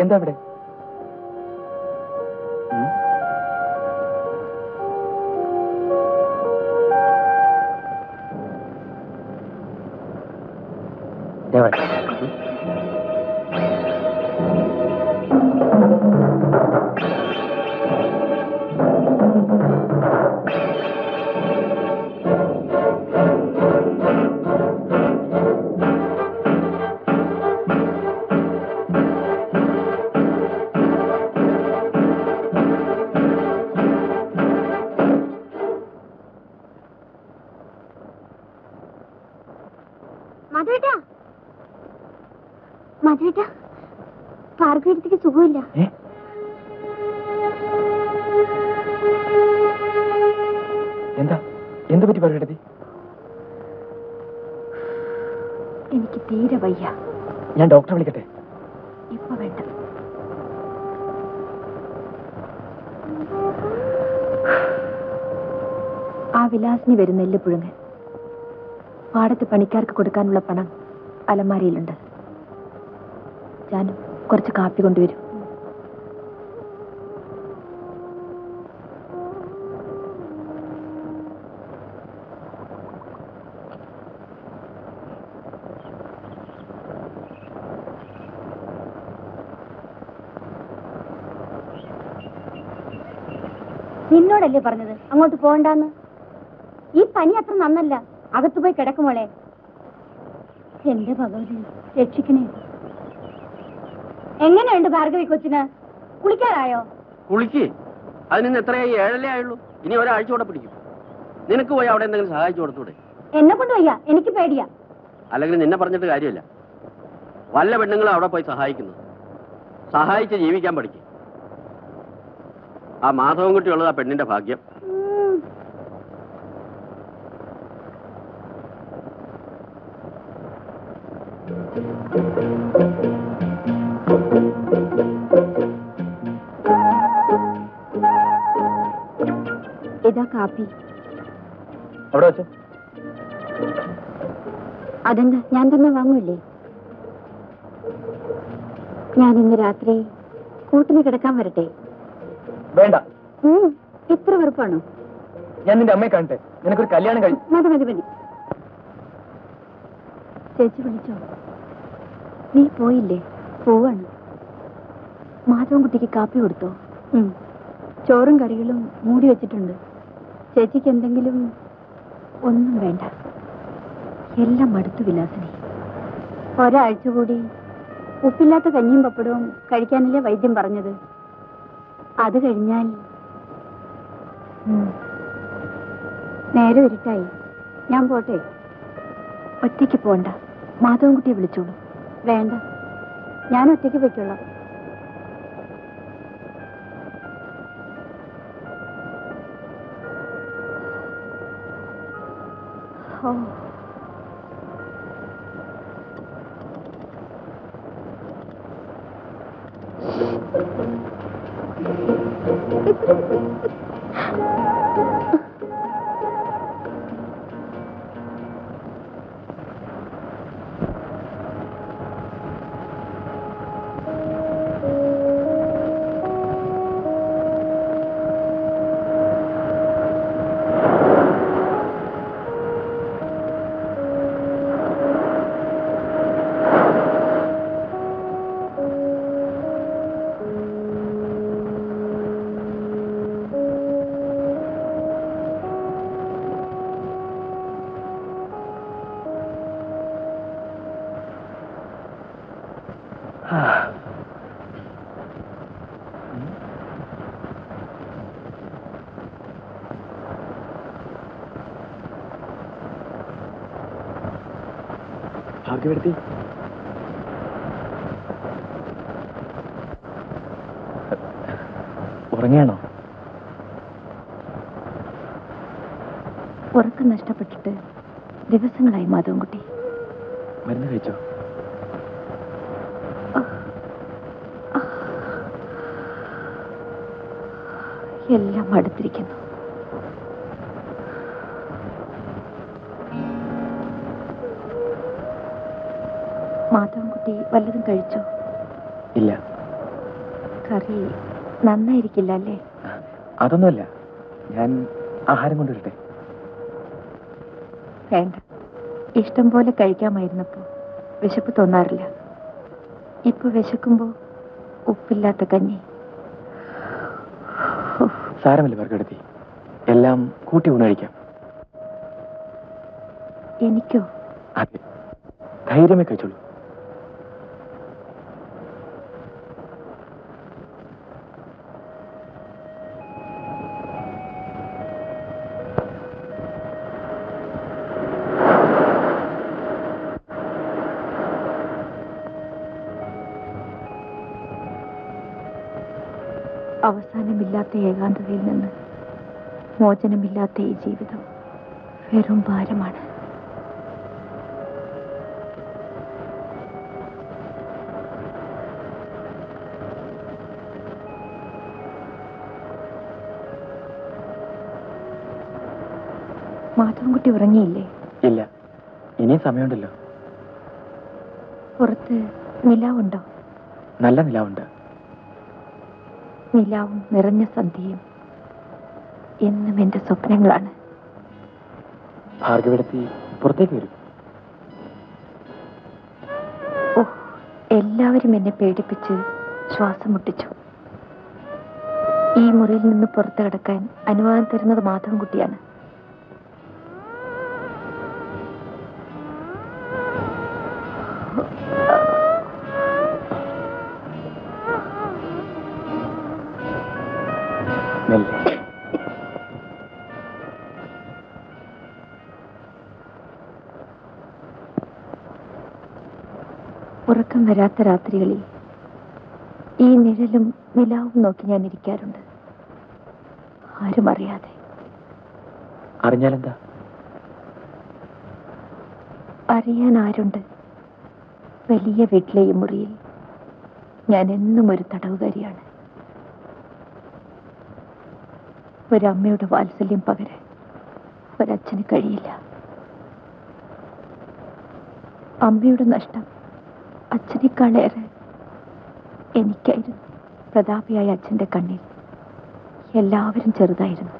എന്താ ഇവിടെ ഉം? ദേവൻ. ഉം? മധുവേട്ടാ മധുവേട്ടാ ഭാർഗവീരത്തിക്ക് സുഖമില്ല ഏ? എന്താ എന്ത് പറ്റി പറയട്ടതി എനിക്ക് തീരെ വയ്യ ഞാൻ ഡോക്ടറെ വിളിക്കട്ടെ ഇപ്പൊ വേണ്ട ആ വിലാസിനി വരുന്ന നെല്ല് പുഴുങ്ങൻ പാടത്ത് പണിക്കാർക്ക് കൊടുക്കാനുള്ള പണം അലമാരയിലുണ്ട് ഞാനും കുറച്ച് കാപ്പി കൊണ്ടുവരും നിന്നോടല്ലേ പറഞ്ഞത് അങ്ങോട്ട് പോകണ്ടെന്ന് ഈ പനി അത്ര നന്നല്ല അകത്ത് പോയി കിടക്കുമോളെ എന്റെ ഭഗവതി രക്ഷിക്കണേ എങ്ങനെയുണ്ട് ഭാർഗവി കൊച്ചിന് കുളിക്കാറായോ കുളിക്ക് അതിന് എത്രയായി ഏഴല്ലേ ആയുള്ളൂ ഇനി ഒരാഴ്ച കൂടെ പിടിക്കും നിനക്ക് പോയി അവിടെ എന്തെങ്കിലും സഹായിച്ചു കൊടുത്തൂടെ എന്നെ കൊണ്ട് വയ്യ എനിക്ക് പേടിയാ അല്ലെങ്കിൽ നിന്നെ പറഞ്ഞിട്ട് കാര്യമില്ല വല്ല പെണ്ണുങ്ങളും അവിടെ പോയി സഹായിക്കുന്നു സഹായിച്ച് ജീവിക്കാൻ പഠിക്കും ആ മാധവൻ കുട്ടിയുള്ളത് ആ പെണ്ണിന്റെ ഭാഗ്യം ഉം. ഇതാ കാപ്പി അവിടെ വെച്ചോ അതെന്താ ഞാൻ തന്നെ വാങ്ങൂല്ലേ ഞാൻ ഇന്ന് രാത്രി കൂട്ടിന് കിടക്കാൻ വരട്ടെ വേണ്ട ഉം, ഇത്ര വെറുപ്പാണോ ഞാൻ നിന്റെ അമ്മയെ കാണട്ടെ നിനക്കൊരു കല്യാണം കഴിഞ്ഞു മതി മതി മതി ചേച്ചി വിളിച്ചോ നീ പോയില്ലേ പോവാണ് മാധവൻകുട്ടിക്ക് കാപ്പി കൊടുത്തോ ചോറും കറികളും മൂടി വെച്ചിട്ടുണ്ട് ചേച്ചിക്ക് എന്തെങ്കിലും ഒന്നും വേണ്ട എല്ലാം മടുത്തു വിലാസിനി ഒരാഴ്ച കൂടി ഉപ്പില്ലാത്ത കഞ്ഞിയും പപ്പടവും കഴിക്കാനല്ലേ വൈദ്യം പറഞ്ഞത് അത് കഴിഞ്ഞാൽ ഉം. നേരെ ഇരുട്ടായി ഞാൻ പോട്ടെ ഒറ്റയ്ക്ക് പോണ്ട മാധവൻകുട്ടിയെ വിളിച്ചോളൂ വേണ്ട ഞാൻ ഒറ്റയ്ക്ക് പൊയ്ക്കൊള്ളാം ഓ ഭാഗ്യവരുത്തി ഉറങ്ങിയാണോ ഉറക്കം നഷ്ടപ്പെട്ടിട്ട് ദിവസങ്ങളായി മാധവൻകുട്ടി മരുന്ന് കഴിച്ചോ എല്ലാം അടുത്തിരിക്കുന്നു മാധവൻകുട്ടി വല്ലതും കഴിച്ചോ ഇല്ല കറി നന്നായിരിക്കില്ല അല്ലേ അതൊന്നുമല്ല ഞാൻ ആഹാരം കൊണ്ടുവരട്ടെ വേണ്ട ഇഷ്ടം പോലെ കഴിക്കാമായിരുന്നപ്പോ വിശപ്പ് തോന്നാറില്ല ഇപ്പൊ വിശക്കുമ്പോ ഉപ്പില്ലാത്ത കഞ്ഞി ഉഫ്, സാരമില്ല വർഗെടുത്തി എല്ലാം കൂട്ടി ഊണ് കഴിക്കാം എനിക്കോ അതെ ധൈര്യമേ കഴിച്ചോളൂ അവസാനമില്ലാത്ത ഏകാന്തതയിൽ നിന്ന് മോചനമില്ലാത്ത ഈ ജീവിതം വെറും ഭാരമാണ് മാധവൻകുട്ടി ഉറങ്ങിയില്ലേ ഇല്ല ഇനിയും സമയമുണ്ടല്ലോ പുറത്ത് നിലാവുണ്ടോ നല്ല നിലാവുണ്ട് നിലാവും നിറഞ്ഞ സന്ധ്യയും എന്നും എന്റെ സ്വപ്നങ്ങളാണ് ഭാർഗവിടത്തി പുറത്തേക്ക് വരും ഓ എല്ലാവരും എന്നെ പേടിപ്പിച്ച് ശ്വാസം മുട്ടിച്ചു ഈ മുറിയിൽ നിന്ന് പുറത്തു കിടക്കാൻ അനുവാദം തരുന്നത് മാധവൻകുട്ടിയാണ് മെല്ലെ ഉറക്കം വരാത്ത രാത്രികളിൽ ഈ നിഴലും നിലാവും നോക്കി ഞാൻ ഇരിക്കാറുണ്ട് ആരും അറിയാതെ അറിഞ്ഞാലെന്താ അറിയാൻ ആരുണ്ട് വലിയ വീട്ടിലെ ഈ മുറിയിൽ ഞാൻ എന്നും ഒരു തടവുകാരിയാണ് ഒരമ്മയുടെ വാത്സല്യം പകരാൻ ഒരച്ഛന് കഴിയില്ല അമ്മയുടെ നഷ്ടം അച്ഛനേക്കാളേറെ എനിക്കായിരുന്നു പ്രതാപിയായ അച്ഛന്റെ കണ്ണിൽ എല്ലാവരും ചെറുതായിരുന്നു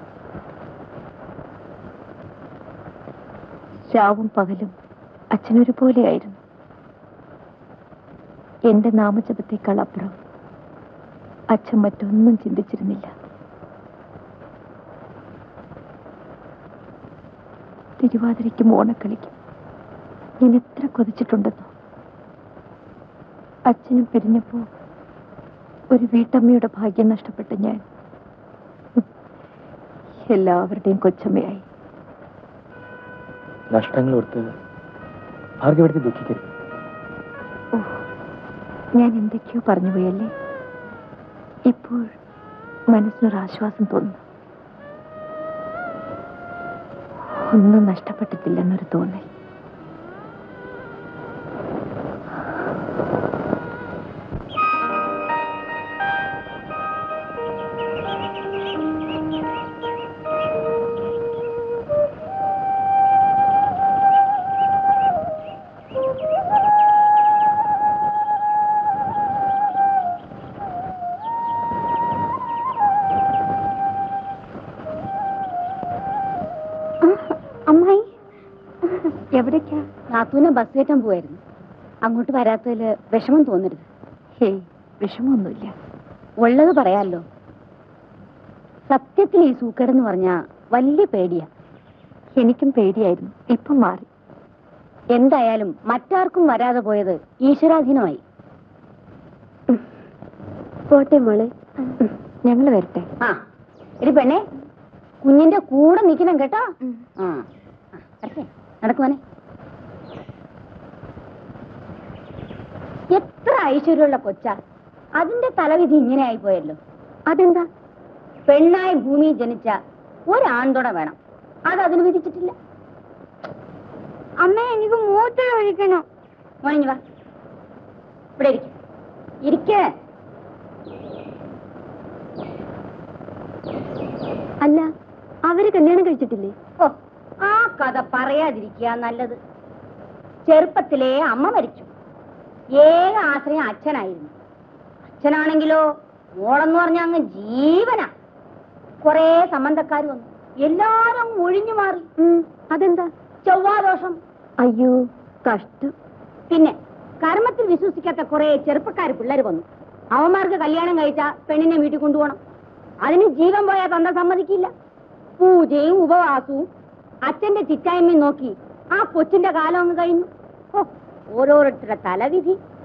രാവും പകലും അച്ഛനൊരുപോലെയായിരുന്നു എന്റെ നാമജപത്തേക്കാൾ അപ്പുറം അച്ഛൻ മറ്റൊന്നും ചിന്തിച്ചിരുന്നില്ല തിരുവാതിരയ്ക്കും ഓണക്കളിക്കും ഞാൻ എത്ര കൊതിച്ചിട്ടുണ്ടെന്നോ അച്ഛനും പിരിഞ്ഞപ്പോ ഒരു വീട്ടമ്മയുടെ ഭാഗ്യം നഷ്ടപ്പെട്ട ഞാൻ എല്ലാവരുടെയും കൊച്ചമ്മയായി നഷ്ടങ്ങൾ ഓർത്ത് ഭാർഗവിടത്തി ദുഃഖിക്കരുത് ഓ ഞാൻ എന്തൊക്കെയോ പറഞ്ഞു പോയല്ലേ ഇപ്പോൾ മനസ്സിനൊരു ആശ്വാസം തോന്നുന്നു ഒന്നും നഷ്ടപ്പെട്ടിട്ടില്ലെന്നൊരു തോന്നൽ അമ്മായി എവിടേക്കാ നാത്തൂനെ ബസ് കയറ്റാൻ പോവായിരുന്നു അങ്ങോട്ട് വരാത്തതില് വിഷമം തോന്നരുത് ഹേയ് വിഷമമൊന്നുമില്ല ഉള്ളത് പറയാലോ സത്യത്തിൽ ഈ സൂക്കേടെന്ന് പറഞ്ഞ വലിയ പേടിയാ എനിക്കും പേടിയായിരുന്നു ഇപ്പം മാറി എന്തായാലും മറ്റാർക്കും വരാതെ പോയത് ഈശ്വരാധീനമായി പോട്ടെ മോളെ ഞങ്ങൾ വരട്ടെ ആ എടി പെണ്ണേ കുഞ്ഞിന്റെ കൂടെ നിൽക്കണം കേട്ടോ ആ ആ, വരട്ടെ നടക്കുവാനെ എത്ര ഐശ്വര്യമുള്ള കൊച്ച അതിന്റെ തലവിധി ഇങ്ങനെ ആയിപ്പോയല്ലോ അതെന്താ പെണ്ണായി ഭൂമിയിൽ ജനിച്ച ഒരാൺതുണ വേണം അത് അതിന് വിധിച്ചിട്ടില്ല അമ്മ എനിക്ക് മൂത്രം ഒഴിക്കണോ മോനിഞ്ഞു വാ ഇവിടെ ഇരിക്ക ഇരിക്കേ അല്ല അവര് കല്യാണം കഴിച്ചിട്ടില്ലേ ഓ ആ കഥ പറയാതിരിക്കുക നല്ലത് ചെറുപ്പത്തിലേ അമ്മ മരിച്ചു ഏക ആശ്രയം അച്ഛനായിരുന്നു അച്ഛനാണെങ്കിലോ മോളെന്ന് പറഞ്ഞ അങ്ങ് ജീവനാ കൊറേ സംബന്ധക്കാർ വന്നു എല്ലാരും അങ്ങ് ഒഴിഞ്ഞു മാറി അതെന്താ ചൊവ്വാദോഷം അയ്യോ കഷ്ടം പിന്നെ കർമ്മത്തിൽ വിശ്വസിക്കാത്ത കുറെ ചെറുപ്പക്കാർ പിള്ളേർ വന്നു അവന്മാർക്ക് കല്യാണം കഴിച്ചാ പെണ്ണിനെ വീട്ടിൽ കൊണ്ടുപോകണം അതിന് ജീവൻ പോയാൽ തന്ത സമ്മതിക്കില്ല പൂജയും ഉപവാസവും അച്ഛന്റെ ചിറ്റായ്മയും നോക്കി ആ കൊച്ചിന്റെ കാലം അങ്ങ് കഴിഞ്ഞു ഓ ഓരോരുത്തരുടെ തലവിധി